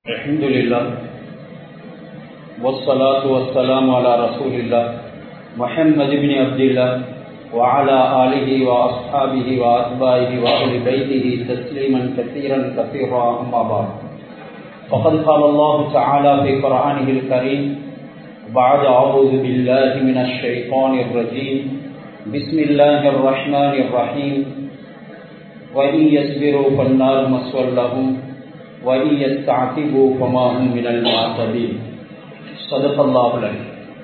الحمد لله والصلاة والسلام على رسول الله محمد بن عبد الله وعلى آله وأصحابه وأتباعه وأهل بيته تسليما كثيرا كثيرا أما بعد فقد قال الله تعالى في قرآنه الكريم بعد أعوذ بالله من الشيطان الرجيم بسم الله الرحمن الرحيم وإن يصبروا فالنار مسوى لهم وإن يستعتبوا فما هم من المعتدين صدق الله العليم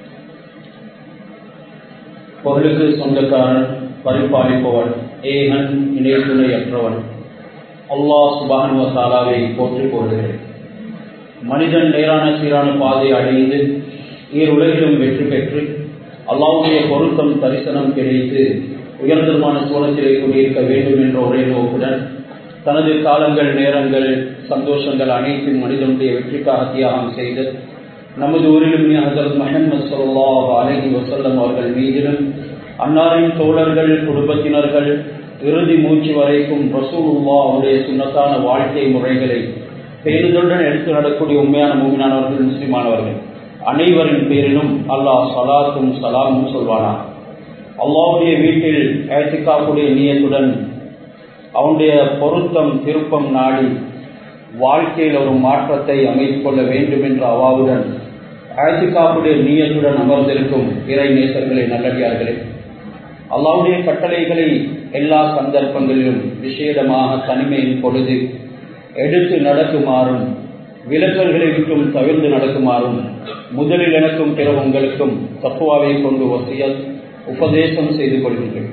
பொருளுக்கு சொந்தக்காரன் பரிபாலிப்பவன் ஏகன் இணைத்துணையற்றவன் அல்லாஹ் சுபானுவ தாலாவை போற்றிக் கொள்கிறேன் மனிதன் நேரான சீரான பாதை அடைந்து ஈருலகிலும் வெற்றி பெற்று அல்லாவுடைய பொருத்தம் தரிசனம் கிடைத்து உயர்ந்தமான சோழத்திலே குடியிருக்க வேண்டும் என்ற ஒரே நோக்குடன் தனது காலங்கள் நேரங்கள் சந்தோஷங்கள் அனைத்தும் மனிதனுடைய வெற்றிக்காக தியாகம் செய்து நமது ஊரிலும் ஹசரத் மஹமது சொல்லாஹ் அலஹி வசல்லம் அவர்கள் மீதிலும் அன்னாரின் தோழர்கள் குடும்பத்தினர்கள் இறுதி மூச்சு வரைக்கும் ரசூலுல்லா அவருடைய சுண்ணத்தான வாழ்க்கை முறைகளை பேருந்துடன் எடுத்து நடக்கூடிய உண்மையான மூமினானவர்கள் முஸ்லிமானவர்கள் அனைவரின் பேரிலும் அல்லாஹ் சலாத்தும் சலாமும் சொல்வானா அல்லாவுடைய வீட்டில் ஏத்திக்காக்கூடிய நீயத்துடன் அவனுடைய பொருத்தம் திருப்பம் நாடி வாழ்க்கையில் ஒரு மாற்றத்தை அமைத்துக் கொள்ள வேண்டும் என்ற அவாவுடன் ஆயத்துக்காப்புடைய நீயத்துடன் அமர்ந்திருக்கும் இறை நேசர்களே நல்லடியார்களே அல்லாவுடைய கட்டளைகளை எல்லா சந்தர்ப்பங்களிலும் விசேடமாக தனிமையின் பொழுது எடுத்து நடக்குமாறும் விலக்கல்களை விட்டும் தவிர்த்து நடக்குமாறும் முதலில் எனக்கும் பிற உங்களுக்கும் தப்புவாவை கொண்டு வசியல் உபதேசம் செய்து கொள்கின்றேன்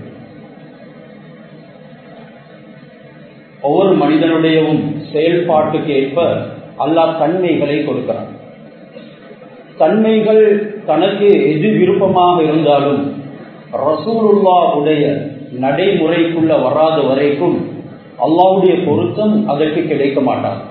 ஒவ்வொரு மனிதனுடையவும் செயல்பாட்டுக்கு ஏற்ப அல்லாஹ் தன்மைகளை கொடுக்கிறான் தன்மைகள் தனக்கு எது விருப்பமாக இருந்தாலும் ரசூலுல்லா உடைய நடைமுறைக்குள்ள வராத வரைக்கும் அல்லாவுடைய பொருத்தம் அதற்கு கிடைக்க மாட்டான்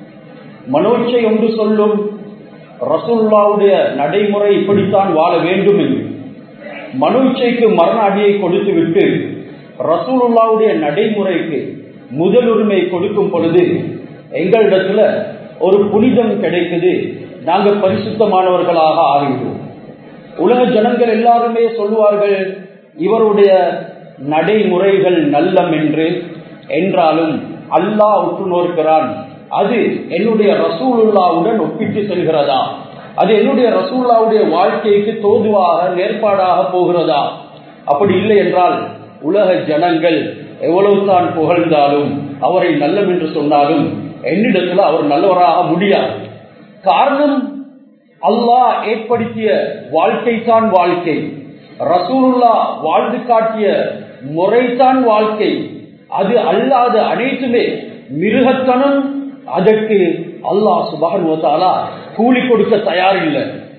மனோச்சை ஒன்று சொல்லும் ரசூல்லாவுடைய நடைமுறை இப்படித்தான் வாழ வேண்டும் என்று மனோச்சைக்கு மரண அடியை கொடுத்து விட்டு ரசூலுல்லாவுடைய நடைமுறைக்கு முதல் உரிமை கொடுக்கும் பொழுது எங்களிடத்துல ஒரு புனிதம் கிடைக்குது நாங்க பரிசுத்தமானவர்களாக ஆகிவிடுவோம் உலக ஜனங்கள் எல்லாருமே சொல்லுவார்கள் இவருடைய நடைமுறைகள் நல்லம் என்று என்றாலும் அல்லாஹ் உற்று நோக்கிறான் அது என்னுடைய ரசூலுல்லாவுடன் ஒப்பிட்டு செல்கிறதா அது என்னுடைய ரசூல்லாவுடைய வாழ்க்கைக்கு தோதுவாக நேர்பாடாக போகிறதா அப்படி இல்லை என்றால் உலக ஜனங்கள் எவ்வளவு தான் புகழ்ந்தாலும் அவரை நல்லம் என்று சொன்னாலும் என்னிடத்துல அவர் நல்லவராக முடியாது காரணம் அல்லாஹ் ஏற்படுத்திய வாழ்க்கை தான் வாழ்க்கை ரசூலுல்லா வாழ்ந்து காட்டிய முறைதான் வாழ்க்கை அது அல்லாத அனைத்துமே மிருகத்தனம் அதற்கு அல்லாஹ் சுபகன்வத்தாலா கூலி கொடுக்க தயாரில்லை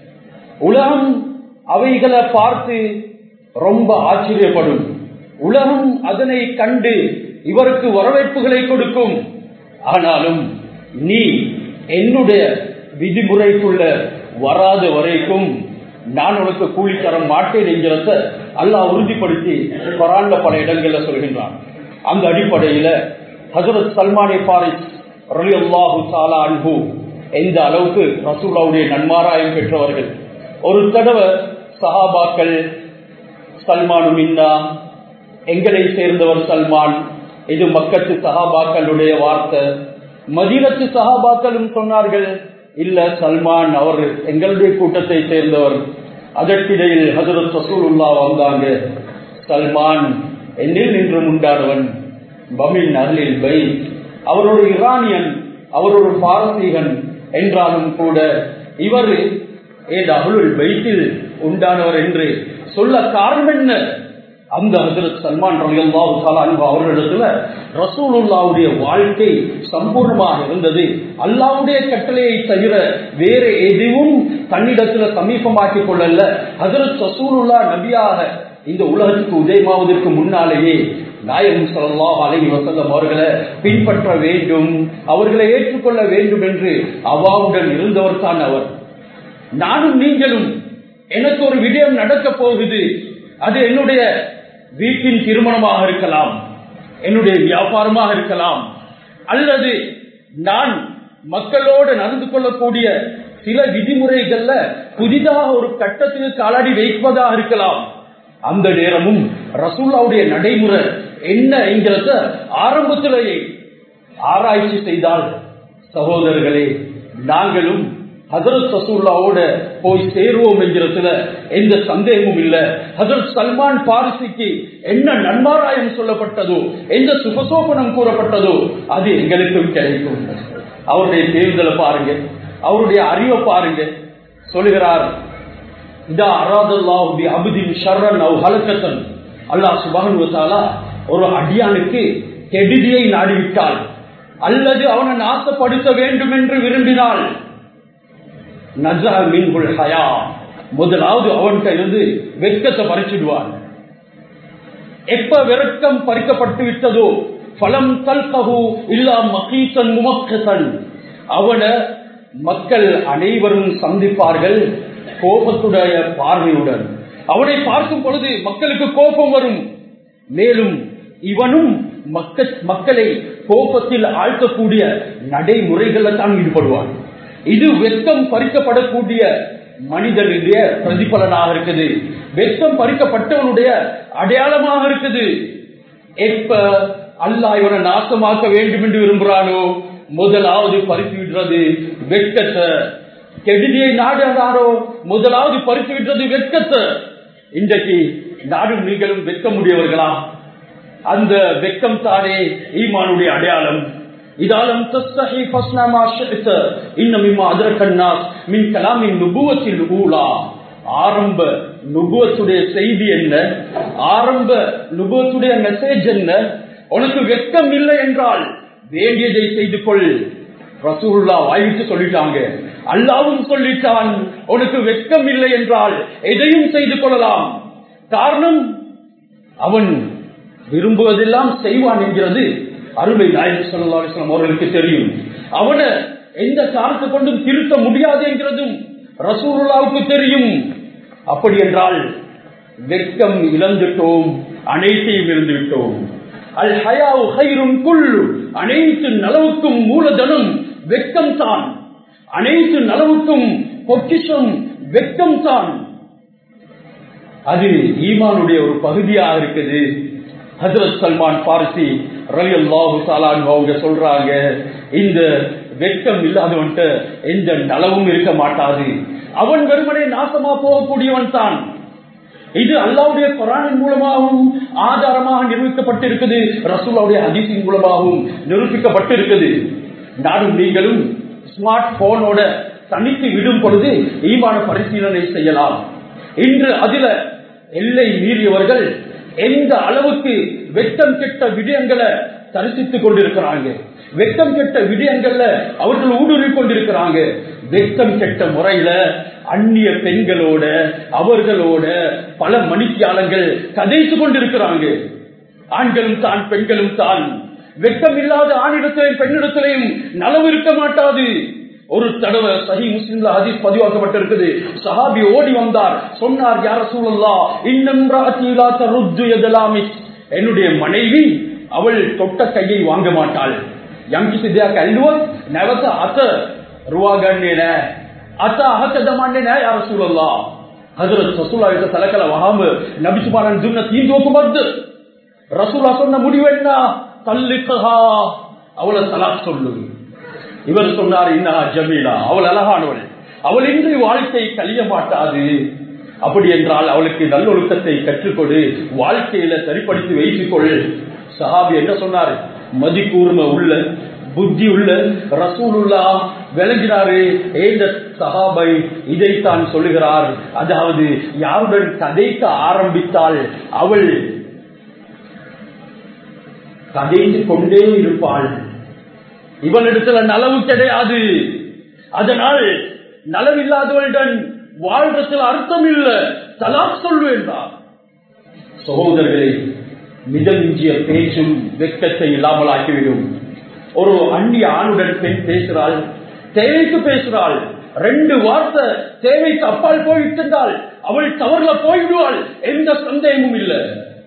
உலகம் அவைகளை பார்த்து ரொம்ப ஆச்சரியப்படும் உலகம் அதனை கண்டு இவருக்கு வரவேற்புகளை கொடுக்கும் ஆனாலும் நீ என்னுடைய விதிமுறைக்குள்ள வராத வரைக்கும் நான் உனக்கு கூலி தர மாட்டேன் என்கிறத அல்லாஹ் உறுதிப்படுத்தி பராண்ட பல இடங்கள்ல சொல்கின்றான் அந்த அடிப்படையில ஹசரத் சல்மானே பாரிஸ் ரலி அல்லாஹு சாலா அன்பு எந்த அளவுக்கு ரசூலாவுடைய நன்மாராயம் பெற்றவர்கள் ஒரு தடவை சஹாபாக்கள் சல்மானு மின்னா எங்களை சேர்ந்தவர் சல்மான் இது மக்கத்து சஹாபாக்களுடைய வார்த்தை மதினத்து சஹாபாக்களும் சொன்னார்கள் இல்ல சல்மான் அவர் எங்களுடைய கூட்டத்தை சேர்ந்தவர் அதற்கிடையில் ஹசரத் ரசூலுல்லா வந்தாங்க சல்மான் என்னில் நின்று உண்டானவன் பமின் அருளில் பை அவர் ஒரு இரானியன் அவர் ஒரு பாரசீகன் என்றாலும் கூட இவர் ஏது அருள் பைத்தில் உண்டானவர் என்று சொல்ல காரணம் என்ன அந்த ஹசரத் சல்மான் ரலியல்லாஹு அவர்களிடத்துல ரசூலுல்லாவுடைய வாழ்க்கை சம்பூர்ணமாக இருந்தது அல்லாவுடைய கட்டளையை தவிர வேற எதுவும் தன்னிடத்துல சமீபமாக்கிக் கொள்ளல ஹசரத் ரசூலுல்லா நபியாக இந்த உலகத்துக்கு உதயமாவதற்கு முன்னாலேயே நாயகம் சொல்லலாம் அலஹி வசல்லம் அவர்களை பின்பற்ற வேண்டும் அவர்களை ஏற்றுக்கொள்ள வேண்டும் என்று அவாவுடன் இருந்தவர் தான் அவர் நானும் நீங்களும் எனக்கு ஒரு விடயம் நடக்க போகுது அது என்னுடைய வீட்டின் திருமணமாக இருக்கலாம் என்னுடைய வியாபாரமாக இருக்கலாம் அல்லது நான் மக்களோடு நடந்து கொள்ளக்கூடிய சில விதிமுறைகள்ல புதிதாக ஒரு கட்டத்துக்கு காலடி வைப்பதாக இருக்கலாம் அந்த நேரமும் ரசூல்லாவுடைய நடைமுறை என்ன என்கிறத ஆரம்பத்திலேயே ஆராய்ச்சி செய்தால் சகோதரர்களே நாங்களும் ஹசரத் ரசூல்லாவோட போய் சேருவோம் என்கிறதுல எந்த சந்தேகமும் இல்ல ஹசரத் சல்மான் பாரிசிக்கு என்ன நன்மாராயம் சொல்லப்பட்டதோ எந்த சுபசோபனம் கூறப்பட்டதோ அது எங்களுக்கும் கிடைக்கும் அவருடைய தேர்தலை பாருங்க அவருடைய அறிவை பாருங்க சொல்லுகிறார் இதா அராதல்லாஹு அபுதின் ஷர்ரன் அவ் ஹலக்கத்தன் அல்லாஹ் சுபகன் ஒரு அடியானுக்கு கெடுதியை நாடிவிட்டால் அல்லது அவனை நாசப்படுத்த வேண்டும் என்று விரும்பினால் நஜா மீன்குள் ஹயா முதலாவது அவன்கிட்ட இருந்து வெட்கத்தை பறிச்சிடுவான் எப்ப வெறுக்கம் பறிக்கப்பட்டு விட்டதோ பலம் தல்கஹு இல்லா மகீசன் முமக்கசன் அவனை மக்கள் அனைவரும் சந்திப்பார்கள் கோபத்துடைய பார்வையுடன் அவனை பார்க்கும் பொழுது மக்களுக்கு கோபம் வரும் மேலும் இவனும் மக்கள் மக்களை கோபத்தில் ஆழ்த்தக்கூடிய நடைமுறைகளில் தான் ஈடுபடுவான் இது வெட்கம் பறிக்கப்படக்கூடிய மனிதனுடைய பிரதிபலனாக இருக்குது வெட்கம் பறிக்கப்பட்டவனுடைய அடையாளமாக இருக்குது எப்ப அல்லாஹ் இவனை நாசமாக்க வேண்டும் என்று விரும்புகிறானோ முதலாவது பறித்து விடுறது வெட்கத்தை கெடுதியை நாடுறாரோ முதலாவது பறித்து விடுறது வெட்கத்தை இன்றைக்கு நாடும் நீங்களும் வெட்க முடியவர்களா அந்த வெட்கம் தானே ஈமானுடைய அடையாளம் இதாலம் தஸ்தஹி ஃபஸ்னமா ஷிஅத இன்ன மிம்மா அத்ரகன்னாஸ் மின் கலாமின் நுபுவத்தில் ஊலா ஆரம்ப நுபுவத்துடைய செய்தி என்ன ஆரம்ப நுபுவத்துடைய மெசேஜ் என்ன உனக்கு வெட்கம் இல்லை என்றால் வேண்டியதை செய்து கொள் ரசூல்லா வாய்விட்டு சொல்லிட்டாங்க அல்லாவும் சொல்லிட்டான் உனக்கு வெட்கம் இல்லை என்றால் எதையும் செய்து கொள்ளலாம் காரணம் அவன் விரும்புவதெல்லாம் செய்வான் என்கிறது அருமை நாயகம் சல்லா அலிஸ்லாம் அவர்களுக்கு தெரியும் அவனை எந்த காரணத்தை கொண்டும் திருத்த முடியாது என்கிறதும் ரசூலுல்லாவுக்கு தெரியும் அப்படி என்றால் வெட்கம் இழந்துட்டோம் அனைத்தையும் இழந்து விட்டோம் அல் ஹயாவு ஹைரும் குள்ளு அனைத்து நலவுக்கும் மூலதனம் வெட்கம் தான் அனைத்து நலவுக்கும் பொக்கிஷம் வெட்கம் தான் அது ஈமானுடைய ஒரு பகுதியாக இருக்குது ஹசரத் சல்மான் பாரசி ரலி அல்லாஹு அவங்க சொல்றாங்க இந்த வெட்கம் இல்லாதவன்ட்ட எந்த நலவும் இருக்க மாட்டாது அவன் வெறுமனே நாசமா போகக்கூடியவன் தான் இது அல்லாவுடைய குரானின் மூலமாகவும் ஆதாரமாக நிரூபிக்கப்பட்டிருக்குது ரசூலாவுடைய ஹதீஸின் மூலமாகவும் நிரூபிக்கப்பட்டிருக்குது நானும் நீங்களும் ஸ்மார்ட் போனோட தனித்து விடும் பொழுது ஈமான பரிசீலனை செய்யலாம் இன்று அதுல எல்லை மீறியவர்கள் எந்த அளவுக்கு வெட்டம் கெட்ட விடயங்களை தரிசித்துக் கொண்டிருக்கிறாங்க வெட்டம் கெட்ட விடயங்கள்ல அவர்கள் ஊடுருவி கொண்டிருக்கிறாங்க வெட்டம் கெட்ட முறையில அந்நிய பெண்களோட அவர்களோட பல மணித்தியாலங்கள் கதைத்து கொண்டிருக்கிறாங்க ஆண்களும் தான் பெண்களும் தான் வெட்கம் இல்லாத ஆணிடத்திலையும் பெண்ணிடத்திலையும் நலவு இருக்க மாட்டாது ஒரு தடவை சஹி முஸ்லிம்ல ஹதீஸ் பதிவாக்கப்பட்டிருக்குது சஹாபி ஓடி வந்தார் சொன்னார் யார சூழல்லா இன்னும் என்னுடைய மனைவி அவள் தொட்ட கையை வாங்க மாட்டாள் යම්කිසි දෙයක් ඇල්ලුවොත් නැවත අත රුවාගන්නේ නෑ අත අහක දමන්නේ නෑ යා රසූලල්ලා හදරත් රසූලா විත සලකල වහම නබිතුමාණන් දුන්න තීන්දුව කුමක්ද ரசூலா சொன்ன முடிவு என்ன தல்லிக்கஹா அவளை தலாக் சொல்லு இவர் சொன்னார் இன்னா ஜமீலா அவள் அழகானவள் அவள் இன்றி வாழ்க்கை கழிய மாட்டாது அப்படி என்றால் அவளுக்கு நல்லொழுக்கத்தை கற்றுக்கொடு வாழ்க்கையில சரிப்படுத்தி வைத்துக் கொள் சஹாபி என்ன சொன்னார் மதிக்கூர்ம உள்ள புத்தி உள்ள ரசூலுல்லா விளங்கினாரு ஏந்த சஹாபை இதைத்தான் சொல்லுகிறார் அதாவது யாருடன் கதைக்க ஆரம்பித்தால் அவள் கதைந்து கொண்டே இருப்பாள் இவனிடத்துல நலவு கிடையாது அதனால் நலவில்லாதவளுடன் வாழ்றதுல அர்த்தம் இல்ல தலாக் சொல்வேண்டார் சகோதரர்களே மிதமிஞ்சிய பேச்சும் வெக்கத்தை இல்லாமல் ஆக்கிவிடும் ஒரு அந்நிய ஆணுடன் பெண் பேசுகிறாள் தேவைக்கு பேசுகிறாள் ரெண்டு வார்த்தை தேவைக்கு அப்பால் போயிட்டால் அவள் தவறுல போய்விடுவாள் எந்த சந்தேகமும் இல்லை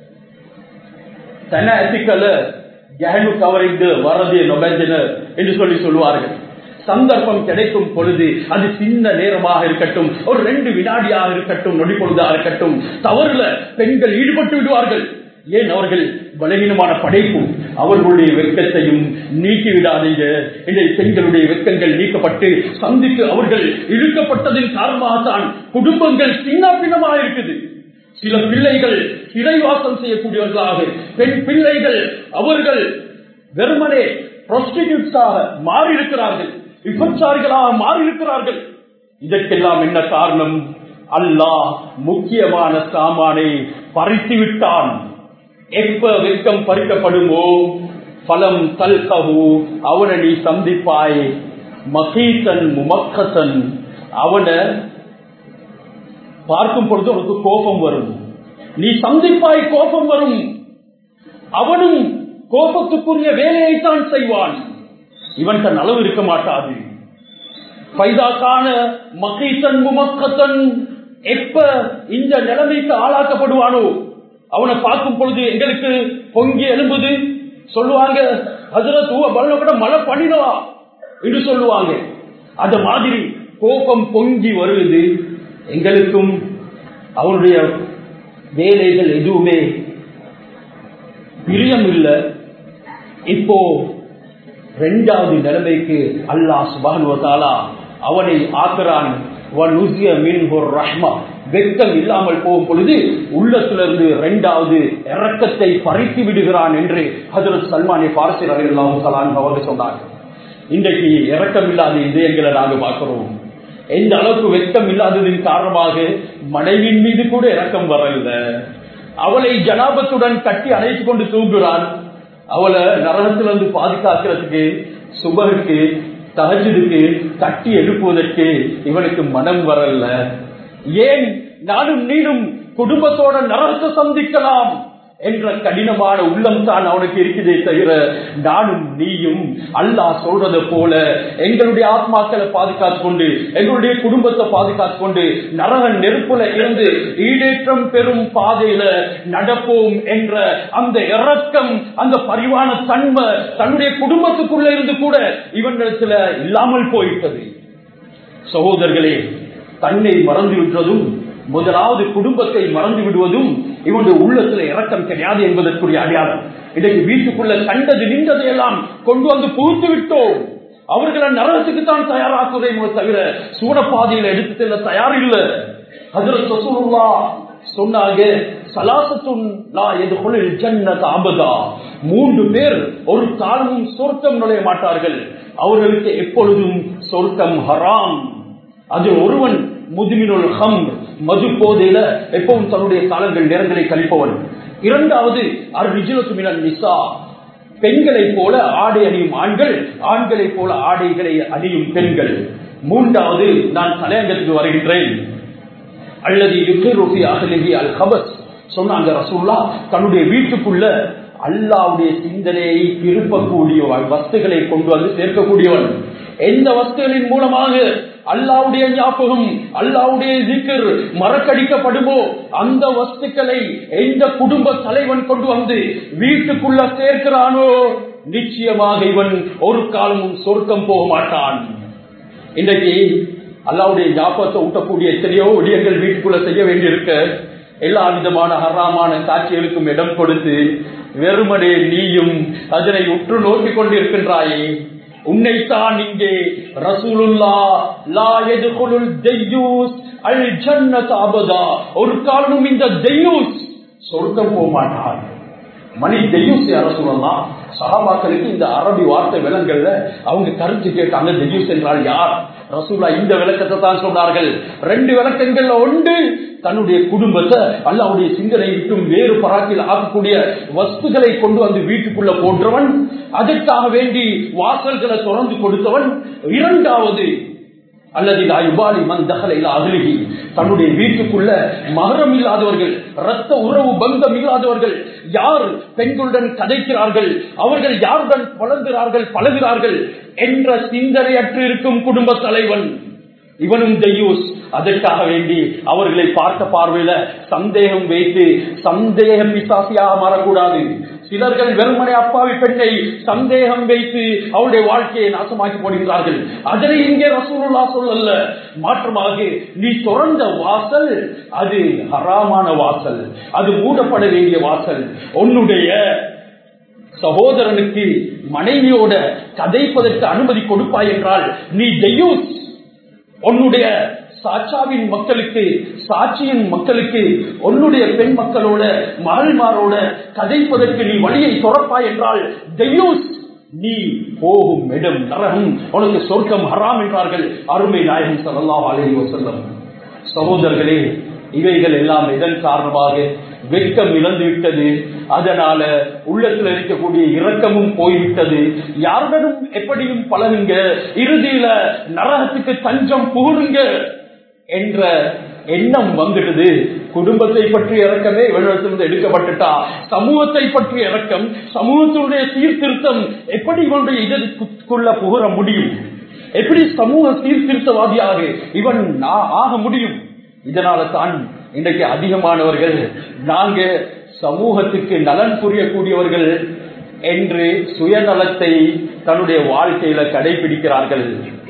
தன எத்திக்கல ஜஹனு கவரிந்து வரதே நொபெஞ்சன என்று சொல்லி சொல்லுவார்கள் சந்தர்ப்பம் கிடைக்கும் பொழுது அது சின்ன நேரமாக இருக்கட்டும் ஒரு ரெண்டு வினாடியாக இருக்கட்டும் நொடி பொழுதாக இருக்கட்டும் தவறுல பெண்கள் ஈடுபட்டு விடுவார்கள் ஏன் அவர்கள் பலவீனமான படைப்பு அவர்களுடைய வெட்கத்தையும் நீக்கி விடாதீங்க இன்றைய பெண்களுடைய வெட்கங்கள் நீக்கப்பட்டு சந்தித்து அவர்கள் இழுக்கப்பட்டதின் காரணமாகத்தான் குடும்பங்கள் சின்ன பின்னமாக இருக்குது சில பிள்ளைகள் இறைவாசம் செய்யக்கூடியவர்களாக பெண் பிள்ளைகள் அவர்கள் வெறுமனே prostitutes-ஆக மாறி இருக்கிறார்கள் விபச்சாரிகளாக மாறி இருக்கிறார்கள் இதற்கெல்லாம் என்ன காரணம் அல்லாஹ் முக்கியமான சாமானை பறித்து விட்டான் எப்ப வெட்கம் பறிக்கப்படுமோ பலம் தல்கஹு அவனை நீ சந்திப்பாய் மகீசன் முமக்கசன் அவனை பார்க்கும் பொழுது உனக்கு கோபம் வரும் நீ சந்திப்பாய் கோபம் வரும் அவனும் கோபத்துக்குரிய வேலையைத்தான் செய்வான் இவன் தன் அளவு இருக்க மாட்டாது பைதாக்கான மகீசன் முமக்கசன் எப்ப இந்த நிலைமைக்கு ஆளாக்கப்படுவானோ அவனை பார்க்கும் பொழுது எங்களுக்கு பொங்கி எழும்புது சொல்லுவாங்க அதுல தூவ பலன கூட மழை பண்ணினவா என்று சொல்லுவாங்க அந்த மாதிரி கோபம் பொங்கி வருவது எங்களுக்கும் அவனுடைய வேலைகள் எதுவுமே பிரியம் இல்லை இப்போ ரெண்டாவது நிலைமைக்கு அல்லாஹ் சுபானுவத்தாலா அவனை ஆக்குறான் ரஹ்மா வெட்கம் இல்லாமல் போகும் பொழுது உள்ளத்திலிருந்து இரண்டாவது இறக்கத்தை பறித்து விடுகிறான் என்று ஹசரத் சல்மானி பாரசி ரவில்லாஹு சலான் அவர்கள் சொன்னார்கள் இன்றைக்கு இறக்கம் இல்லாத இதயங்களை நாங்கள் பார்க்கிறோம் எந்த அளவுக்கு வெட்கம் இல்லாததின் காரணமாக மனைவின் மீது கூட இறக்கம் வரல அவளை ஜனாபத்துடன் கட்டி அணைத்துக் கொண்டு தூங்குகிறான் அவளை நரகத்திலிருந்து பாதுகாக்கிறதுக்கு சுபருக்கு தகஜதுக்கு தட்டி எழுப்புவதற்கு இவனுக்கு மனம் வரல ஏன் நானும் நீனும் குடும்பத்தோட நரகத்தை சந்திக்கலாம் என்ற கடினமான உள்ளம் தான் அவனுக்கு இருக்குதே தவிர நானும் நீயும் அல்லாஹ் சொல்றதை போல எங்களுடைய ஆத்மாக்களை பாதுகாத்து கொண்டு எங்களுடைய குடும்பத்தை பாதுகாத்து கொண்டு நரக நெருப்புல இருந்து ஈடேற்றம் பெறும் பாதையில நடப்போம் என்ற அந்த இறக்கம் அந்த பரிவான தன்மை தன்னுடைய குடும்பத்துக்குள்ள இருந்து கூட இவனிடத்துல இல்லாமல் போயிட்டது சகோதரர்களே தன்னை மறந்து விட்டதும் முதலாவது குடும்பத்தை மறந்து விடுவதும் இவனுடைய உள்ளத்துல இறக்கம் கிடையாது என்பதற்குரிய அடையாளம் இன்றைக்கு வீட்டுக்குள்ள கண்டது நின்றதை எல்லாம் கொண்டு வந்து புகுத்து விட்டோம் அவர்களை நரகத்துக்கு தான் தயாராக்குவதை தவிர சூடப்பாதையில எடுத்து செல்ல தயார் இல்லை அதுல சொசுல்லா சொன்னாங்க சலாசத்துன் லா எதுகொள்ளில் ஜன்னத் அபதா மூன்று பேர் ஒரு காலமும் சொர்க்கம் நுழைய மாட்டார்கள் அவர்களுக்கு எப்பொழுதும் சொர்க்கம் ஹராம் அது ஒருவன் முதுமினுள் ஹம் மது போதையில எப்பவும் தன்னுடைய காலங்கள் நேரங்களை கழிப்பவன் இரண்டாவது அருஜினத்துமினன் நிசா பெண்களை போல ஆடை அணியும் ஆண்கள் ஆண்களை போல ஆடைகளை அணியும் பெண்கள் மூன்றாவது நான் தலையங்கத்துக்கு வருகின்றேன் அல்லது யுத்தருபி அகலகி அல் ஹபஸ் சொன்னாங்க ரசூல்லா தன்னுடைய வீட்டுக்குள்ள அல்லாவுடைய சிந்தனையை திருப்பக்கூடிய வஸ்துகளை கொண்டு வந்து சேர்க்கக்கூடியவன் எந்த வஸ்துகளின் மூலமாக அல்லாவுடைய ஞாபகம் அல்லாவுடைய திக்கர் மறக்கடிக்கப்படுமோ அந்த வஸ்துக்களை எந்த குடும்ப தலைவன் கொண்டு வந்து வீட்டுக்குள்ள சேர்க்கிறானோ நிச்சயமாக இவன் ஒரு காலமும் சொர்க்கம் போக மாட்டான் இன்றைக்கு அல்லாவுடைய ஞாபகத்தை ஊட்டக்கூடிய எத்தனையோ விடயங்கள் வீட்டுக்குள்ள செய்ய வேண்டியிருக்க எல்லா விதமான ஹராமான காட்சிகளுக்கும் இடம் கொடுத்து வெறுமனே நீயும் அதனை உற்று நோக்கிக் கொண்டிருக்கின்றாயே உன்னைத்தான் இங்கே ரசூலுல்லா லா எதுகுலுல் தெய்யூஸ் அல் ஜன்னத் அபதா ஒரு காலமும் இந்த தெய்யூஸ் சொர்க்கம் போக மாட்டார் மணி தெய்யூஸ் யார சொல்லலாம் சகாபாக்களுக்கு இந்த அரபி வார்த்தை விலங்கல்ல அவங்க கருத்து கேட்டாங்க தெய்யூஸ் என்றால் யார் ரசூலா இந்த விளக்கத்தை தான் சொன்னார்கள் ரெண்டு விளக்கங்கள்ல ஒன்று தன்னுடைய குடும்பத்தை அல்லாவுடைய சிந்தனை விட்டும் வேறு பராக்கில் ஆக்கக்கூடிய வஸ்துகளை கொண்டு வந்து வீட்டுக்குள்ள போன்றவன் அதற்காக வேண்டி வாசல்களை தொடர்ந்து கொடுத்தவன் இரண்டாவது அல்லது அயுபாலி மந்தகலை அகலிகி தன்னுடைய வீட்டுக்குள்ள மகரம் இல்லாதவர்கள் ரத்த உறவு பந்தம் இல்லாதவர்கள் யார் பெண்களுடன் கதைக்கிறார்கள் அவர்கள் யாருடன் பழகுகிறார்கள் பழகுகிறார்கள் என்ற சிந்தனையற்று இருக்கும் குடும்ப தலைவன் இவனும் தெய்யூஸ் அதற்காக வேண்டி அவர்களை பார்த்த பார்வையில சந்தேகம் வைத்து சந்தேக பிசாசியாக மாறக்கூடாது சிலர்கள் வெறுமனை அப்பாவி பெண்ணை சந்தேகம் வைத்து அவருடைய வாழ்க்கையை நாசமாக்கி போடுகிறார்கள் அதனை இங்கே ரசூலுல்லா சொல்லல்ல மாற்றமாக நீ திறந்த வாசல் அது ஹராமான வாசல் அது மூடப்பட வேண்டிய வாசல் உன்னுடைய சகோதரனுக்கு மனைவியோட கதைப்பதற்கு அனுமதி கொடுப்பாய் என்றால் நீ தெய்யூஸ் உன்னுடைய சாட்சாவின் மக்களுக்கு சாட்சியின் மக்களுக்கு உன்னுடைய பெண் மக்களோட மகள்மாரோட கதைப்பதற்கு நீ வழியை துறப்பாய் என்றால் தெய்யூஸ் நீ போகும் இடம் நரகம் உனக்கு சொர்க்கம் ஹராம் என்றார்கள் அருமை நாயகம் சல்லா அலி வசல்லம் சகோதரர்களே இவைகள் எல்லாம் இதன் காரணமாக வெட்கம் இழந்து விட்டது அதனால உள்ளத்தில் இருக்கக்கூடிய இரக்கமும் போய்விட்டது யாருடனும் எப்படியும் பழகுங்க இறுதியில நரகத்துக்கு தஞ்சம் புகுருங்க என்ற எண்ணம் வந்துடுது குடும்பத்தை பற்றி இறக்கமே இவனிடத்திலிருந்து எடுக்கப்பட்டுட்டா சமூகத்தை பற்றி இறக்கம் சமூகத்தினுடைய சீர்திருத்தம் எப்படி இவனுடைய இதற்குள்ள புகழ முடியும் எப்படி சமூக சீர்திருத்தவாதியாக இவன் ஆக முடியும் இதனால தான் இன்றைக்கு அதிகமானவர்கள் நாங்க சமூகத்துக்கு நலன் புரியக்கூடியவர்கள் என்று சுயநலத்தை தன்னுடைய வாழ்க்கையில கடைபிடிக்கிறார்கள்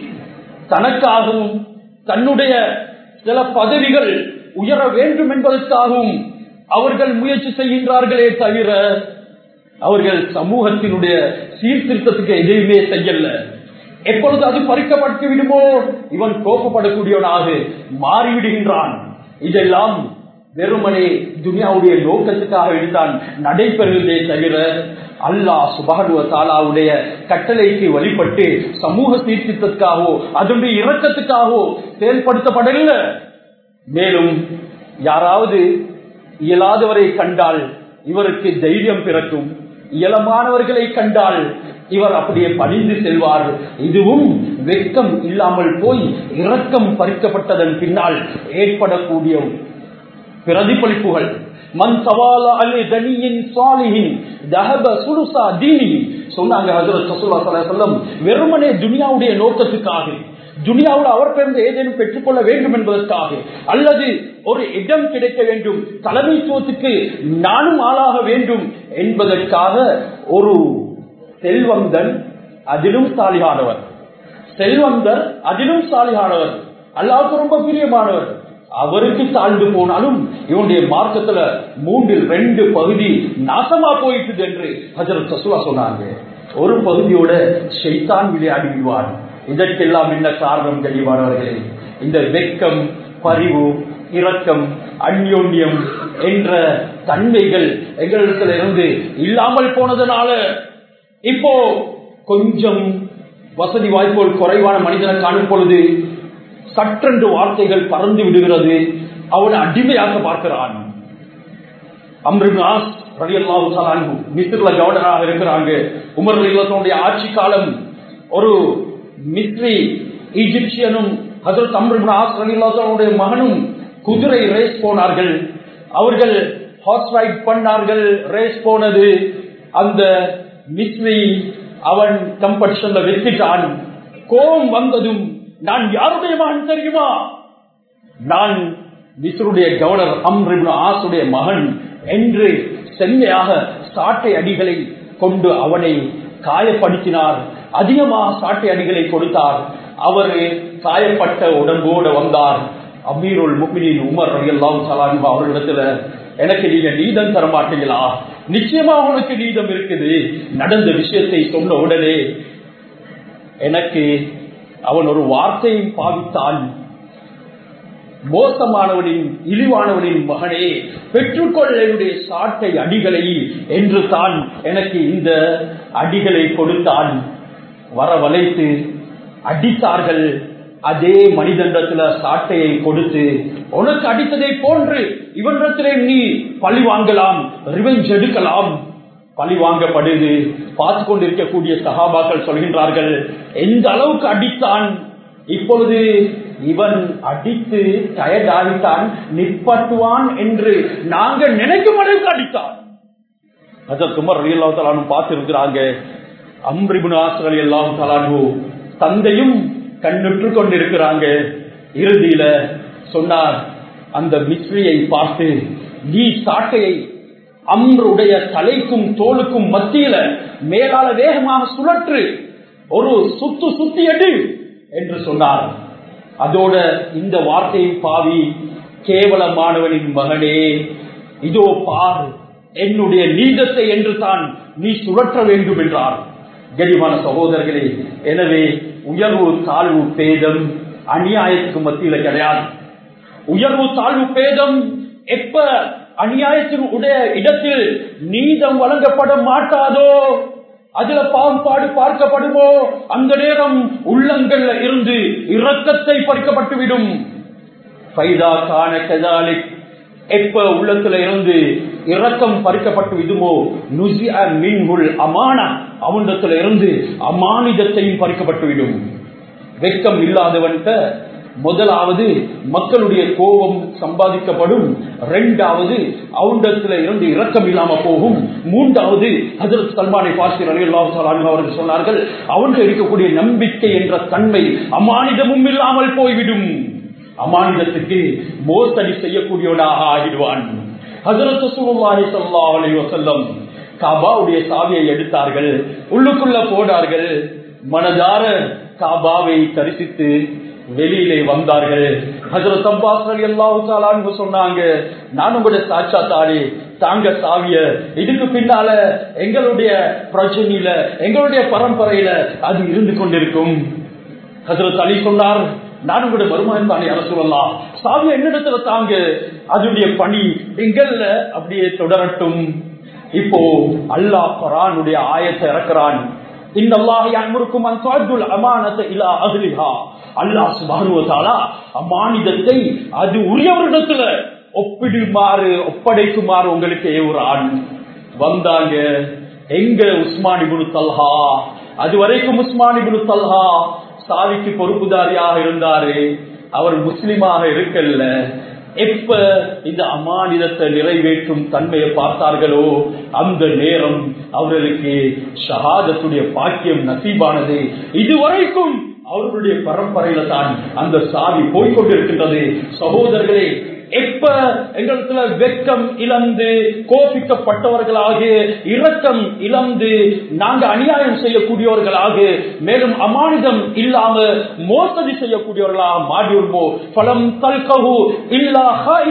தனக்காகவும் தன்னுடைய சில பதவிகள் உயர வேண்டும் என்பதற்காகவும் அவர்கள் முயற்சி செய்கின்றார்களே தவிர அவர்கள் சமூகத்தினுடைய சீர்திருத்தத்துக்கு எதையுமே செய்யல எப்பொழுது அது பறிக்கப்பட்டு விடுமோ இவன் கோப்பப்படக்கூடியவனாக மாறிவிடுகின்றான் இதெல்லாம் வெறுமனே துனியாவுடைய நோக்கத்துக்காக எடுத்தான் நடைபெறுவதே தவிர அல்லாஹ் சுபானுவ தாலாவுடைய கட்டளைக்கு வழிபட்டு சமூக சீர்திருத்தத்துக்காகவோ அதனுடைய இறக்கத்துக்காகவோ செயல்படுத்தப்படல மேலும் யாராவது இயலாதவரை கண்டால் இவருக்கு தைரியம் பிறக்கும் இயலமானவர்களை கண்டால் இவர் அப்படியே பணிந்து செல்வார் இதுவும் வெட்கம் இல்லாமல் போய் இரக்கம் பறிக்கப்பட்டதன் பின்னால் ஏற்படக்கூடிய பிரதிபலிப்புகள் மண் சவால அலி தனியின் சாலிஹின் தஹப சுலுசா தீனி சொன்னாங்க ஹசரத் சசுல்லா சொல்லம் வெறுமனே துனியாவுடைய நோக்கத்துக்காக துனியாவோடு அவர் பிறந்த ஏதேனும் பெற்றுக்கொள்ள வேண்டும் என்பதற்காக அல்லது ஒரு இடம் கிடைக்க வேண்டும் தலைமைத்துவத்துக்கு நானும் ஆளாக வேண்டும் என்பதற்காக ஒரு செல்வந்தன் அதிலும் சாலிகானவர் செல்வந்தர் அதிலும் சாலிகானவர் அல்லாவுக்கு ரொம்ப பிரியமானவர் அவருக்கு தாழ்ந்து போனாலும் இவனுடைய மார்க்கத்துல மூன்றில் ரெண்டு பகுதி நாசமா போயிட்டு என்று ஹஜரத் சசுவா சொன்னாங்க ஒரு பகுதியோட ஷைத்தான் விளையாடி விடுவான் இதற்கெல்லாம் என்ன காரணம் தெளிவானவர்களே இந்த வெக்கம் பரிவு இரக்கம் அந்யோன்யம் என்ற தன்மைகள் எங்களிடத்துல இருந்து இல்லாமல் போனதுனால இப்போ கொஞ்சம் வசதி வாய்ப்புகள் குறைவான மனிதனை காணும் பொழுது சற்றென்று வார்த்தைகள் பறந்து விடுகிறது அவனை அடிமையாக பார்க்கிறான் அம்ரினாஸ் மிஸ்ரில கவர்னராக இருக்கிறாங்க உமர் இல்லத்தினுடைய ஆட்சி காலம் ஒரு மிஸ்ரி ஈஜிப்சியனும் ஹசரத் அம்ரினாஸ் ரலில்லாவுடைய மகனும் குதிரை ரேஸ் போனார்கள் அவர்கள் ஹார்ஸ் ரைட் பண்ணார்கள் ரேஸ் போனது அந்த மிஸ்ரி அவன் கம்படிஷன்ல வெற்றிட்டான் கோபம் வந்ததும் நான் யாருடைய மகன் தெரியுமா நான் மிஸ்ருடைய கவர்னர் அம்ரிபு ஆசுடைய மகன் என்று செம்மையாக சாட்டை அடிகளை கொண்டு அவனை காயப்படுத்தினார் அதிகமாக சாட்டை அடிகளை கொடுத்தார் அவர் காயப்பட்ட உடம்போடு வந்தார் அமீருல் முக்மினின் உமர் எல்லாம் சலான் அவர்களிடத்துல எனக்கு நீங்க நீதம் தர மாட்டீங்களா நிச்சயமா உனக்கு நீதம் இருக்குது நடந்த விஷயத்தை சொன்ன உடனே எனக்கு அவன் ஒரு வார்த்தையை பாவித்தான் மோசமானவனின் இழிவானவனின் மகனே பெற்றுக்கொள்ள என்னுடைய சாட்டை அடிகளை என்று தான் எனக்கு இந்த அடிகளை கொடுத்தான் வரவழைத்து அடித்தார்கள் அதே மனிதனிடத்துல சாட்டையை கொடுத்து உனக்கு அடித்ததை போன்று இவனிடத்திலே நீ பழி வாங்கலாம் ரிவெஞ்ச் எடுக்கலாம் பழி வாங்கப்படுது பார்த்து கொண்டிருக்கக்கூடிய சகாபாக்கள் சொல்கின்றார்கள் எந்த அளவுக்கு அடித்தான் இப்பொழுது இவன் அடித்து டயர்ட் ஆகித்தான் நிப்பட்டுவான் என்று நாங்கள் நினைக்கும் அளவுக்கு அடித்தான் அதற்கு குமர் அலி அல்லா தலானும் பார்த்திருக்கிறாங்க அம்ரிபுன் ஆசர் அலி அல்லாஹு தலானு தந்தையும் கண்ணுற்று கொண்டிருக்கிறாங்க இறுதியில சொன்னார் அந்த மிஸ்ரியை பார்த்து நீ சாட்டையை அம்ருடைய தலைக்கும் தோலுக்கும் மத்தியில மேலால வேகமாக சுழற்று ஒரு சுத்து சுத்தி எடு என்று சொன்னார் அதோட இந்த வார்த்தையை பாவி கேவலமானவனின் மகனே இதோ பார் என்னுடைய நீதத்தை என்று தான் நீ சுழற்ற வேண்டும் என்றார் கனிமான சகோதரர்களே எனவே உயர்வு தாழ்வு பேதம் அநியாயத்துக்கு மத்தியில கிடையாது உயர்வு தாழ்வு பேதம் எப்ப அநியாயத்தின் உடைய இடத்தில் நீதம் வழங்கப்பட மாட்டாதோ அதுல பாம்பாடு பார்க்கப்படுமோ அந்த நேரம் உள்ளங்கள்ல இருந்து இரக்கத்தை பறிக்கப்பட்டுவிடும் பைதா காண கதாலிக் எப்ப உள்ளத்துல இருந்து இரக்கம் பறிக்கப்பட்டு விடுமோ நுசிய மின்குள் அமான அவனிடத்துல இருந்து அமானிதத்தையும் பறிக்கப்பட்டு விடும் வெக்கம் இல்லாதவன்கிட்ட முதலாவது மக்களுடைய கோபம் சம்பாதிக்கப்படும் இரண்டாவது அவனிடத்துல இருந்து இரக்கம் இல்லாம போகும் மூன்றாவது ஹசரத் சல்மானை பாசிர் அலி அல்லாஹ் அவர்கள் சொன்னார்கள் அவன்கிட்ட இருக்கக்கூடிய நம்பிக்கை என்ற தன்மை அமானிதமும் இல்லாமல் போய்விடும் அமானிதத்துக்கு மோசடி செய்யக்கூடியவனாக ஆகிடுவான் ஹசரத் சுல்லாஹி சல்லா அலி வசல்லம் காபாவுடைய சாவியை எடுத்தார்கள் உள்ளுக்குள்ள போனார்கள் மனதார காபாவை தரிசித்து வெளியிலே வந்தார்கள் ஹசரத் அப்பாஸ் அலி அல்லாஹு சொன்னாங்க நான் உங்களுடைய சாட்சா தாடி தாங்க சாவிய இதுக்கு பின்னால எங்களுடைய பிரச்சனையில எங்களுடைய பரம்பரையில அது இருந்து கொண்டிருக்கும் ஹசரத் அலி சொன்னார் நான் உங்களுடைய மருமகன் தானே யார சொல்லலாம் சாவிய என்னிடத்துல தாங்க அதனுடைய பணி எங்கள்ல அப்படியே தொடரட்டும் இப்போ அல்லாஹ் குரானுடைய ஆயத்தை இறக்குறான் இந்த அல்லாஹ் அன்பருக்கும் அன்சாதுல் அமானத்தை இலா அகலிஹா அல்லாஹ் சுபானுவத்தாலா அமானிதத்தை அது உரியவரிடத்துல ஒப்பிடுமாறு ஒப்படைக்குமாறு உங்களுக்கு ஏவுறான் வந்தாங்க எங்க உஸ்மான் இபுனு தல்ஹா அது வரைக்கும் உஸ்மான் இபுனு தல்ஹா சாவிக்கு பொறுப்புதாரியாக இருந்தாரு அவர் முஸ்லிமாக இருக்கல்ல எப்ப இந்த அமானிதத்தை நிறைவேற்றும் தன்மையை பார்த்தார்களோ அந்த நேரம் அவர்களுக்கு ஷஹாதத்துடைய பாக்கியம் நசீபானது இதுவரைக்கும் அவர்களுடைய பரம்பரையில தான் அந்த சாவி போய்கொண்டிருக்கின்றது சகோதரர்களே எப்ப எங்களுக்கு வெக்கம் இழந்து கோபிக்கப்பட்டவர்களாக இரக்கம் இழந்து நாங்க அநியாயம் செய்யக்கூடியவர்களாக மேலும் அமானிதம் இல்லாம மோசடி செய்யக்கூடியவர்களாக மாறியுள்ளோ பலம் தல்கவு இல்லா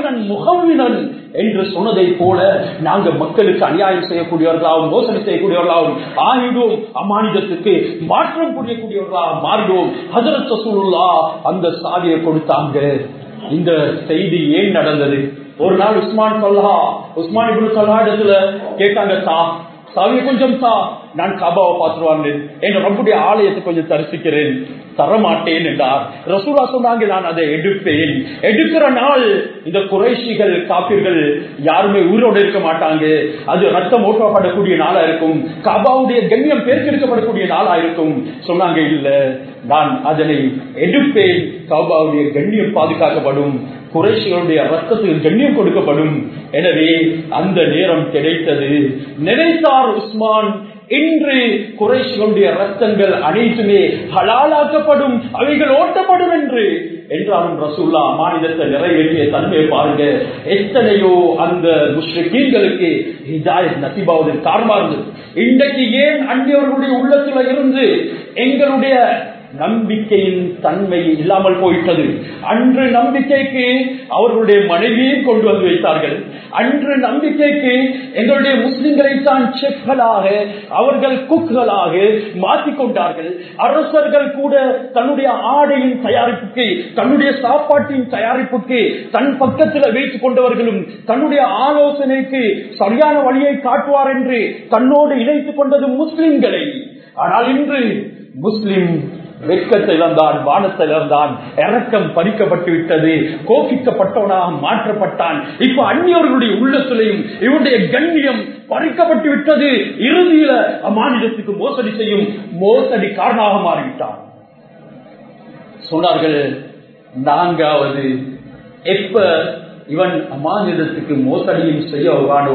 முகவினன் என்று சொன்னதை போல நாங்க மக்களுக்கு அநியாயம் செய்யக்கூடியவர்களாகவும் மோசடி செய்யக்கூடியவர்களாகவும் ஆகிடுவோம் அமானிதத்துக்கு மாற்றம் புரியக்கூடியவர்களாக மாறிடுவோம் ஹசரத் சசூலுல்லா அந்த சாவியை கொடுத்தாங்க இந்த செய்தி ஏன் நடந்தது ஒரு நாள் உஸ்மான் சல்லா உஸ்மான் இபுல் சல்லா இடத்துல கேட்டாங்க தா சாவியை கொஞ்சம் தா நான் காபாவை பார்த்துருவாங்க என் ரப்புடைய ஆலயத்தை கொஞ்சம் தரிசிக்கிறேன் தரமாட்டேன் என்றார் ரசூலா சொன்னாங்க நான் அதை எடுப்பேன் எடுக்கிற நாள் இந்த குறைஷிகள் காப்பீர்கள் யாருமே உயிரோடு இருக்க மாட்டாங்க அது ரத்தம் ஓட்டப்படக்கூடிய நாளா இருக்கும் காபாவுடைய கண்ணியம் பேர்க்கெடுக்கப்படக்கூடிய நாளா இருக்கும் சொன்னாங்க இல்ல நான் அதனை எடுப்பேன் காபாவுடைய கண்ணியம் பாதுகாக்கப்படும் குறைசிகளுடைய ரத்தத்துக்கு கண்ணியம் கொடுக்கப்படும் எனவே அந்த நேரம் கிடைத்தது நினைத்தார் உஸ்மான் இன்று குறைசிகளுடைய ரத்தங்கள் அனைத்துமே ஹலாலாக்கப்படும் அவைகள் ஓட்டப்படும் என்று என்றாலும் ரசூல்லா மாநிலத்தை நிறைவேற்றிய தன்மையை பாருங்க எத்தனையோ அந்த முஸ்லிம்களுக்கு ஹிதாயத் நசிபாவதற்கு காரணமா இருந்தது இன்றைக்கு ஏன் அந்நியவர்களுடைய உள்ளத்துல இருந்து எங்களுடைய நம்பிக்கையின் தன்மை இல்லாமல் போயிட்டது அன்று நம்பிக்கைக்கு அவர்களுடைய மனைவியை கொண்டு வந்து வைத்தார்கள் அன்று நம்பிக்கைக்கு எங்களுடைய முஸ்லிம்களை தான் செஃப்களாக அவர்கள் குக்குகளாக மாற்றிக்கொண்டார்கள் அரசர்கள் கூட தன்னுடைய ஆடையின் தயாரிப்புக்கு தன்னுடைய சாப்பாட்டின் தயாரிப்புக்கு தன் பக்கத்தில் வைத்துக் கொண்டவர்களும் தன்னுடைய ஆலோசனைக்கு சரியான வழியை காட்டுவார் என்று தன்னோடு இணைத்துக் கொண்டது முஸ்லிம்களை ஆனால் இன்று முஸ்லிம் வெட்கத்தை இழந்தான் வானத்தை இழந்தான் இறக்கம் பறிக்கப்பட்டு விட்டது கோபிக்கப்பட்டவனாக மாற்றப்பட்டான் இப்ப அந்நியவர்களுடைய உள்ளத்திலையும் இவருடைய கண்ணியம் பறிக்கப்பட்டு விட்டது இறுதியில அம்மாநிலத்துக்கு மோசடி செய்யும் மோசடி காரணமாக மாறிவிட்டான் சொன்னார்கள் நான்காவது எப்ப இவன் அமானிதத்துக்கு மோசடியும் செய்ய வருவானோ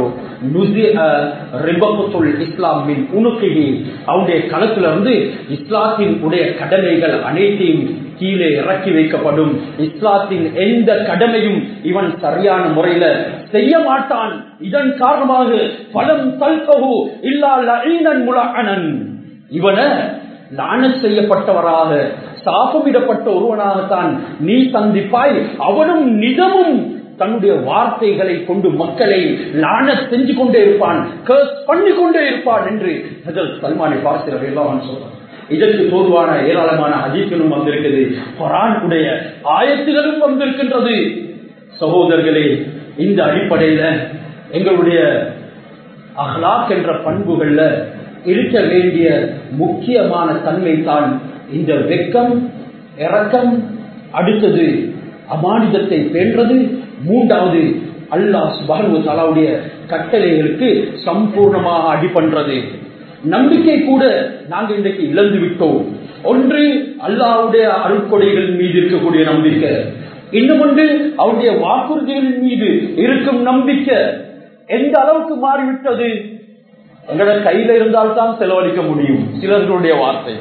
இஸ்லாமின் உணுக்கையை அவனுடைய களத்துல இருந்து இஸ்லாத்தின் உடைய கடமைகள் அனைத்தையும் கீழே இறக்கி வைக்கப்படும் இஸ்லாத்தின் எந்த கடமையும் இவன் சரியான முறையில செய்ய மாட்டான் இதன் காரணமாக பலம் தல்கவு இல்லா முலகனன் இவன லான செய்யப்பட்டவராக சாபமிடப்பட்ட ஒருவனாகத்தான் நீ சந்திப்பாய் அவனும் நிதமும் தன்னுடைய வார்த்தைகளை கொண்டு மக்களை லான செஞ்சு கொண்டே இருப்பான் பண்ணி கொண்டே இருப்பான் என்று சல்மானை பார்க்கிறது எல்லாம் சொல்றான் இதற்கு தோதுவான ஏராளமான அதிகளும் வந்திருக்கிறது குரானுடைய ஆயத்துகளும் வந்திருக்கின்றது சகோதரர்களே இந்த அடிப்படையில எங்களுடைய அஹ்லாக் என்ற பண்புகள்ல இருக்க வேண்டிய முக்கியமான தன்மை தான் இந்த வெக்கம் இறக்கம் அடுத்தது அமானிதத்தை பேன்றது மூன்றாவது அல்லாஹ் சுபானு தலாவுடைய கட்டளைகளுக்கு சம்பூர்ணமாக அடிபண்றது நம்பிக்கை கூட நாங்கள் இன்றைக்கு இழந்து விட்டோம் ஒன்று அல்லாவுடைய அருட்கொடைகள் மீது இருக்கக்கூடிய நம்பிக்கை இன்னும் ஒன்று அவருடைய வாக்குறுதிகளின் மீது இருக்கும் நம்பிக்கை எந்த அளவுக்கு மாறிவிட்டது எங்களோட கையில இருந்தால்தான் செலவழிக்க முடியும் சிலர்களுடைய வார்த்தை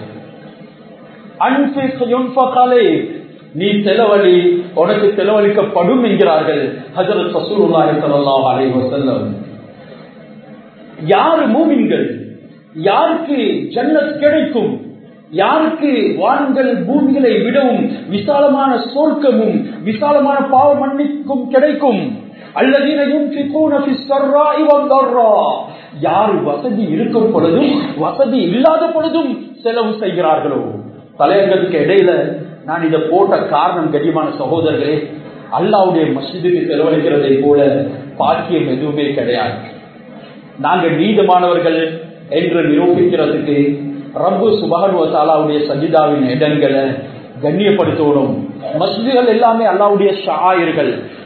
நீ செலவழி உனக்கு செலவழிக்கப்படும் என்கிறார்கள் ஹசரத் சசூருல்லாஹி ஸல்லல்லாஹு அலைஹி வஸல்லம் யாரு மூமின்கள் யாருக்கு ஜன்னத் கிடைக்கும் யாருக்கு வான்கள் பூமிகளை விடவும் விசாலமான சொர்க்கமும் விசாலமான பாவ மன்னிக்கும் கிடைக்கும் யார் வசதி இருக்கும் பொழுதும் வசதி இல்லாத பொழுதும் செலவு செய்கிறார்களோ தலையங்கத்துக்கு இடையில நான் இதை போட்ட காரணம் கடிமான சகோதரர்களே அல்லாவுடைய மசிதுக்கு செலவழிக்கிறதை போல பாக்கியம் எதுவுமே கிடையாது நாங்கள் நீதமானவர்கள் என்று நிரூபிக்கிறதுக்கு ரப்பு சுபகனுவத்தாலாவுடைய சஜிதாவின் இடங்களை கண்ணியப்படுத்தணும் மஸ்ஜிதுகள் எல்லாமே அல்லாவுடைய ஷாயிர்கள்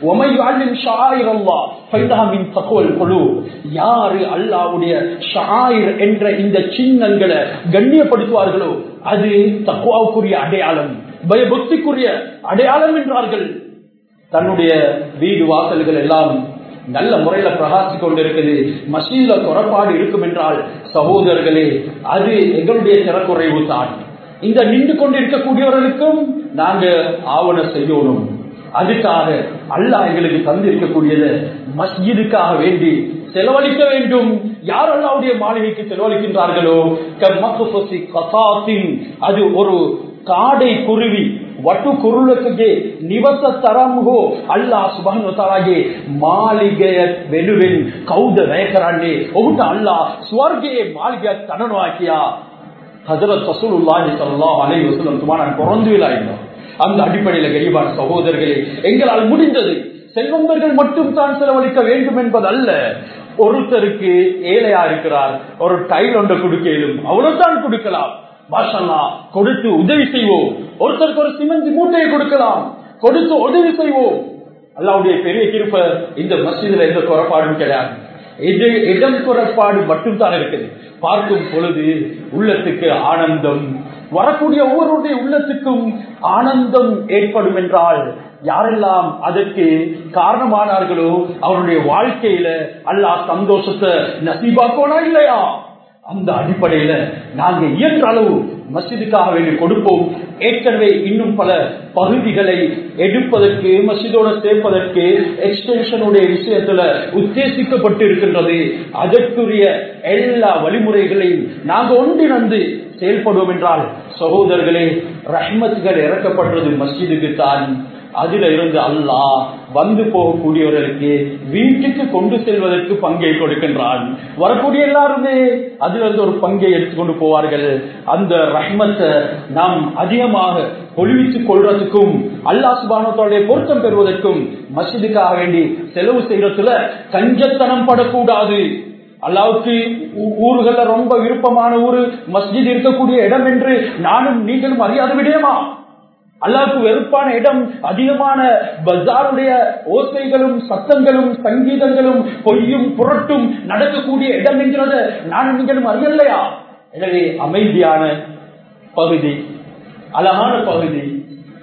யாரு அல்லாவுடைய ஷாயிர் என்ற இந்த சின்னங்களை கண்ணியப்படுத்துவார்களோ அது தக்குவாவுக்குரிய அடையாளம் பயபக்திக்குரிய அடையாளம் என்றார்கள் தன்னுடைய வீடு வாசல்கள் எல்லாம் நல்ல முறையில பிரகாசிக் கொண்டிருக்குது மசீல குறைபாடு இருக்கும் என்றால் சகோதரர்களே அது எங்களுடைய சிறக்குறைவு தான் இந்த நின்று கொண்டு இருக்கக்கூடியவர்களுக்கும் நாங்க ஆவண செய்யணும் அதுக்காக அல்லாஹ் எங்களுக்கு தந்திருக்கக்கூடியது மஸ்ஜிதுக்காக வேண்டி செலவழிக்க வேண்டும் யார் அல்லாவுடைய மாளிகைக்கு செலவழிக்கின்றார்களோ அது ஒரு காடை குருவி ವಟು ಕುರುಳಕ್ಕೆ ನಿವಸ ತರಂಗೋ ಅಲ್ಲ ಸುಬಾನುತಾಗೆ ಮಾಳಿಗೆಯ ವೆಲುವೆನ್ ಕೌದ ವೇಕರಾಂಡೆ ಒಬ್ಬಟ ಅಲ್ಲ ಸ್ವರ್ಗೆಯ ಮಾಳಿಗೆಯ ತನನು ಹಾಕಿಯ ஹசரத் ரசூலுல்லாஹி ஸல்லல்லாஹு அலைஹி வஸல்லம் சும்மா நான் பிறந்துவிலா இல்லை அந்த அடிப்படையில் கரிபான சகோதரர்களே எங்களால் முடிந்தது செல்வந்தர்கள் மட்டும் தான் செலவழிக்க வேண்டும் என்பது அல்ல ஒருத்தருக்கு ஏழையா இருக்கிறார் ஒரு டைல் ஒன்றை கொடுக்க இயலும் அவ்வளவுதான் கொடுக்கலாம் மாஷல்லா கொடுத்து உதவி செய்வோம் ஒருத்தருக்கு ஒரு சிமெண்ட் மூட்டையை கொடுக்கலாம் கொடுத்து உதவி செய்வோம் அல்லாவுடைய பெரிய கிருப்ப இந்த மசிதில எந்த குறைபாடும் கிடையாது இது இடம் குறைபாடு மட்டும் தான் இருக்குது பார்க்கும் பொழுது உள்ளத்துக்கு ஆனந்தம் வரக்கூடிய ஒவ்வொருடைய உள்ளத்துக்கும் ஆனந்தம் ஏற்படும் என்றால் யாரெல்லாம் அதற்கு காரணமானார்களோ அவருடைய வாழ்க்கையில அல்லாஹ் சந்தோஷத்தை நசீபாக்கோனா இல்லையா அந்த அடிப்படையில நாங்க இயன்ற அளவு மசிதுக்காக வேண்டி கொடுப்போம் ஏற்கனவே இன்னும் பல பகுதிகளை எடுப்பதற்கு மசிதோட சேர்ப்பதற்கு எக்ஸ்டென்ஷனுடைய விஷயத்துல உத்தேசிக்கப்பட்டு இருக்கின்றது அதற்குரிய எல்லா வழிமுறைகளையும் நாங்க ஒன்றிணைந்து செயல்படுவோம் என்றால் சகோதரர்களே ரஹ்மத்துகள் இறக்கப்பட்டது மஸ்ஜிதுக்கு தான் அதுல இருந்து அல்லாஹ் வந்து போகக்கூடியவர்களுக்கு வீட்டுக்கு கொண்டு செல்வதற்கு பங்கை கொடுக்கின்றான் வரக்கூடிய எல்லாருமே அதுல இருந்து ஒரு பங்கை எடுத்துக்கொண்டு போவார்கள் அந்த ரஹ்மத்தை நாம் அதிகமாக பொழிவித்துக் கொள்றதுக்கும் அல்லா சுபானத்தோடைய பொருத்தம் பெறுவதற்கும் மசிதுக்காக வேண்டி செலவு செய்யறதுல கஞ்சத்தனம் படக்கூடாது அல்லாவுக்கு ஊர்கள்ல ரொம்ப விருப்பமான ஊரு மஸ்ஜித் இருக்கக்கூடிய இடம் என்று நானும் நீங்களும் அறியாத விடயமா அல்லாவுக்கு வெறுப்பான இடம் அதிகமான பஜாருடைய ஓசைகளும் சத்தங்களும் சங்கீதங்களும் பொய்யும் புரட்டும் நடக்கக்கூடிய இடம் என்கிறத நானும் நீங்களும் அறியலையா எனவே அமைதியான பகுதி அழகான பகுதி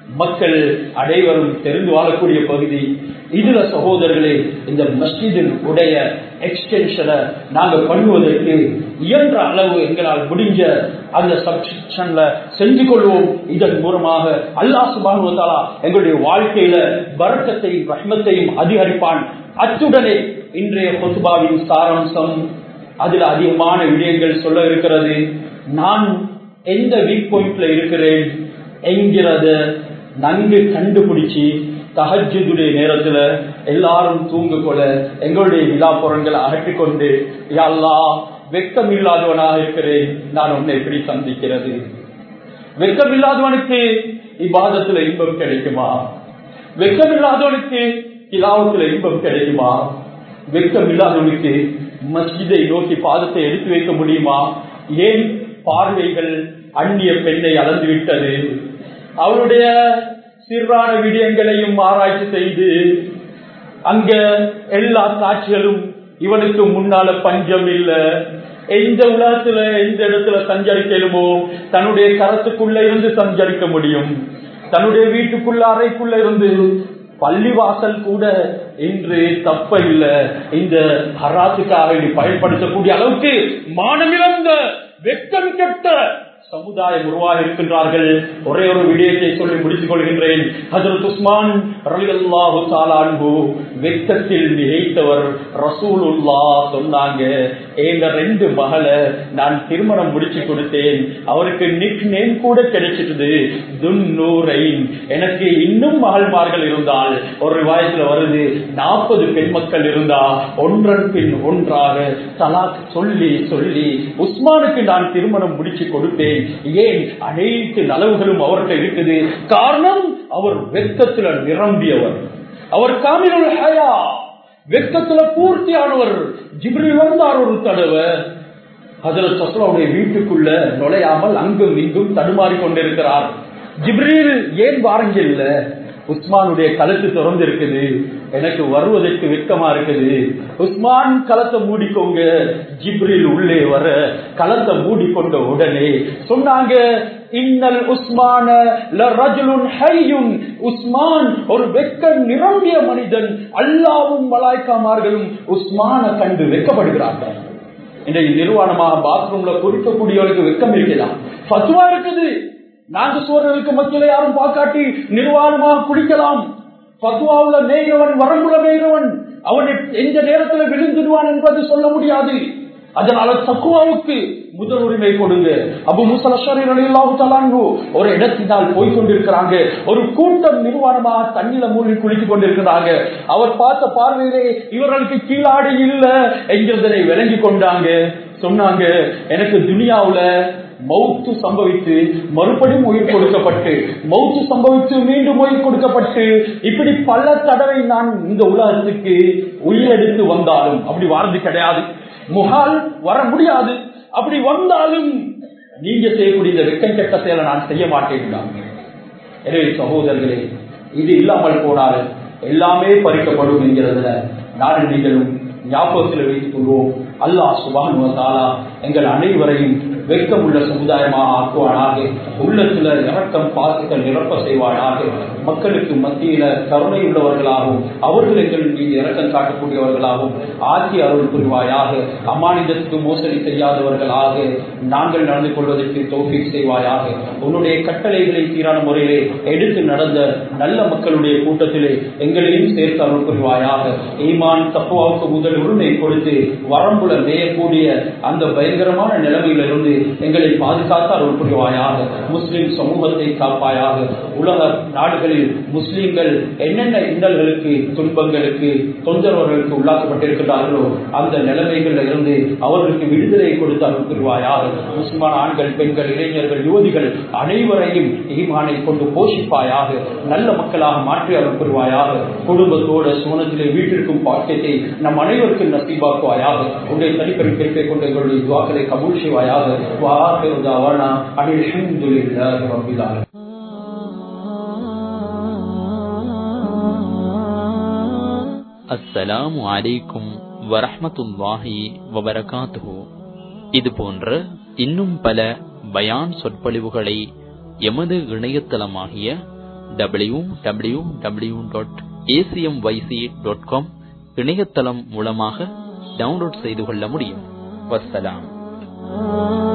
மக்கள் அனைவரும் தெரிந்து வாழக்கூடிய பகுதி இதுல சகோதரர்களே இந்த மஸ்ஜிதின் உடைய எக்ஸ்டென்ஷனை நாங்க பண்ணுவதற்கு இயன்ற அளவு எங்களால் முடிஞ்ச அந்த சப்ஸ்கிரிப்ஷன்ல செஞ்சு கொள்வோம் இதன் மூலமாக அல்லாஹ் சுபான் வந்தாலா எங்களுடைய வாழ்க்கையில வரக்கத்தையும் ரஹ்மத்தையும் அதிகரிப்பான் அத்துடனே இன்றைய பொசுபாவின் சாராம்சம் அதுல அதிகமான விடயங்கள் சொல்ல இருக்கிறது நான் எந்த வீக் பாயிண்ட்ல இருக்கிறேன் என்கிறத நன்கு கண்டுபிடிச்சு தகஜுடைய நேரத்துல எல்லாரும் தூங்க கொள்ள எங்களுடைய விழாப்புறங்களை அகற்றிக் கொண்டு எல்லா வெக்கம் இல்லாதவனாக இருக்கிறேன் நான் உன்னை எப்படி சந்திக்கிறது வெக்கம் இல்லாதவனுக்கு இவ்வாதத்துல இன்பம் கிடைக்குமா வெக்கம் இல்லாதவனுக்கு இலாவத்துல இன்பம் கிடைக்குமா வெக்கம் இல்லாதவனுக்கு மஸ்ஜிதை நோக்கி பாதத்தை எடுத்து வைக்க முடியுமா ஏன் பார்வைகள் அந்நிய பெண்ணை அளந்து விட்டது அவருடைய சிறான விடயங்களையும் ஆராய்ச்சி செய்து அங்க எல்லா காட்சிகளும் இவனுக்கு முன்னால பஞ்சம் இல்ல எந்த உலகத்துல எந்த இடத்துல சஞ்சரிக்கலுமோ தன்னுடைய கரத்துக்குள்ள இருந்து சஞ்சரிக்க முடியும் தன்னுடைய வீட்டுக்குள்ள அறைக்குள்ள இருந்து பள்ளிவாசல் கூட இன்று தப்ப இல்ல இந்த ஹராத்துக்காக பயன்படுத்தக்கூடிய அளவுக்கு மானமிழந்த வெட்கம் கெட்ட சமுதாயம் உருவாக இருக்கின்றார்கள் ஒரே ஒரு விடயத்தை சொல்லி முடித்துக் கொள்கின்றேன் ஹசரத் உஸ்மான் ரலியல்லாஹு தாலான்பு வெக்கத்தில் மிகைத்தவர் ரசூலுல்லா சொன்னாங்க எங்க ரெண்டு மகளை நான் திருமணம் முடிச்சு கொடுத்தேன் அவருக்கு நிக் நேம் கூட கிடைச்சிட்டது துன்னூரைன் எனக்கு இன்னும் மகள்மார்கள் இருந்தால் ஒரு வயசுல வருது நாற்பது பெண் மக்கள் இருந்தா ஒன்றன் பின் ஒன்றாக தலாக் சொல்லி சொல்லி உஸ்மானுக்கு நான் திருமணம் முடிச்சு கொடுத்தேன் ஏன் அனைத்து நலவுகளும் அவர்கிட்ட இருக்குது காரணம் அவர் வெக்கத்துல நிரம்பியவர் அவர் காமிலுல் ஹயா வெக்கத்துல பூர்த்தியானவர் ஜிப்ரில் வந்தார் ஒரு தடவை அதுல சஸ்லாவுடைய வீட்டுக்குள்ள நுழையாமல் அங்கும் இங்கும் தடுமாறி கொண்டிருக்கிறார் ஜிப்ரீல் ஏன் வாரங்க இல்ல உஸ்மானுடைய கழுத்து திறந்து இருக்குது எனக்கு வருவதற்கு வெக்கமா இருக்குது உஸ்மான் களத்தை மூடிக்கோங்க ஜிப்ரில் உள்ளே வர களத்தை மூடிக்கொண்ட உடனே சொன்னாங்க இன்னல் உஸ்மான உஸ்மான் ஒரு வெக்க நிரம்பிய மனிதன் அல்லாவும் மலாய்க்காமார்களும் உஸ்மான கண்டு வெக்கப்படுகிறார்கள் இன்றைய நிர்வாணமாக பாத்ரூம்ல குடிக்கக்கூடியவர்களுக்கு வெக்கம் இருக்கலாம் பத்துவா இருக்குது நான்கு சோழர்களுக்கு மத்தியில யாரும் பாக்காட்டி நிர்வாணமாக குடிக்கலாம் பத்துவாவுல மேய்கிறவன் வரம்புல மேய்கிறவன் அவன் எந்த நேரத்தில் விழுந்துடுவான் என்பது சொல்ல முடியாது அதனால தக்குவாவுக்கு முதல் உரிமை கொடுங்க அபு முசலாங்கு ஒரு இடத்தினால் போய்கொண்டிருக்கிறாங்க ஒரு கூட்டம் நிர்வாணமாக தண்ணில மூழ்கி குளித்துக் கொண்டிருக்கிறாங்க அவர் பார்த்த பார்வையிலே இவர்களுக்கு கீழாடி இல்ல என்கிறதனை விளங்கி கொண்டாங்க சொன்னாங்க எனக்கு துனியாவுல மௌத்து சம்பவித்து மறுபடியும் உயிர் கொடுக்கப்பட்டு மௌத்து சம்பவித்து மீண்டும் உயிர் கொடுக்கப்பட்டு இப்படி பல தடவை நான் இந்த உலகத்துக்கு உயிரெடுத்து வந்தாலும் அப்படி வாழ்ந்து கிடையாது முகால் வர முடியாது அப்படி வந்தாலும் நீங்க செய்யக்கூடிய இந்த வெக்கம் கெட்ட செயலை நான் செய்ய மாட்டேன் எனவே சகோதரர்களே இது இல்லாமல் போனால் எல்லாமே பறிக்கப்படும் என்கிறதுல நாடு நீங்களும் ஞாபகத்தில் வைத்துக் கொள்வோம் அல்லாஹ் சுபான் எங்கள் அனைவரையும் வெட்கமுள்ள சமுதாயமாக ஆக்குவானாக உள்ளத்துல இறக்கம் பாசுகள் நிரப்ப செய்வானாக மக்களுக்கு மத்தியில கருணை உள்ளவர்களாகவும் அவர்கள் எங்கள் மீது இறக்கம் காட்டக்கூடியவர்களாகவும் ஆட்சி அருள் புரிவாயாக அம்மாநிலத்துக்கு மோசடி செய்யாதவர்களாக நாங்கள் நடந்து கொள்வதற்கு தோஃபிக் செய்வாயாக உன்னுடைய கட்டளைகளை சீரான முறையிலே எடுத்து நடந்த நல்ல மக்களுடைய கூட்டத்திலே எங்களையும் சேர்த்து அருள் புரிவாயாக ஈமான் தப்புவாவுக்கு முதல் உரிமை கொடுத்து வரம்புல மேயக்கூடிய அந்த பயங்கரமான நிலைமையிலிருந்து எங்களை பாதுகாத்து அருள் புரிவாயாக முஸ்லிம் சமூகத்தை காப்பாயாக உலக நாடுகளில் முஸ்லிம்கள் என்னென்ன இன்னல்களுக்கு துன்பங்களுக்கு தொந்தரவுகளுக்கு உள்ளாக்கப்பட்டிருக்கிறார்களோ அந்த நிலைமைகளில் இருந்து அவர்களுக்கு விடுதலை கொடுத்து அருள் புரிவாயாக முஸ்லிமான ஆண்கள் பெண்கள் இளைஞர்கள் யுவதிகள் அனைவரையும் ஈமானை கொண்டு போஷிப்பாயாக நல்ல மக்களாக மாற்றி அருள் புரிவாயாக குடும்பத்தோட சோனத்திலே வீட்டிற்கும் பாக்கியத்தை நம் அனைவருக்கும் நசீபாக்குவாயாக உடைய தனிப்பெரும் கேட்பை கொண்டு எங்களுடைய துவாக்களை கபூல் செய்வாயாக وآخر دعوانا أن الحمد لله رب العالمين அஸ்ஸலாமு அலைக்கும் வரஹ்மத்துல்லாஹி வபரகாத்துஹு இது போன்ற இன்னும் பல பயான் சொற்பொழிவுகளை எமது இணையதளமாகிய W W W dot ACM YC dot com இணையதளம் மூலமாக டவுன்லோட் செய்து கொள்ள முடியும் வஸ்ஸலாம்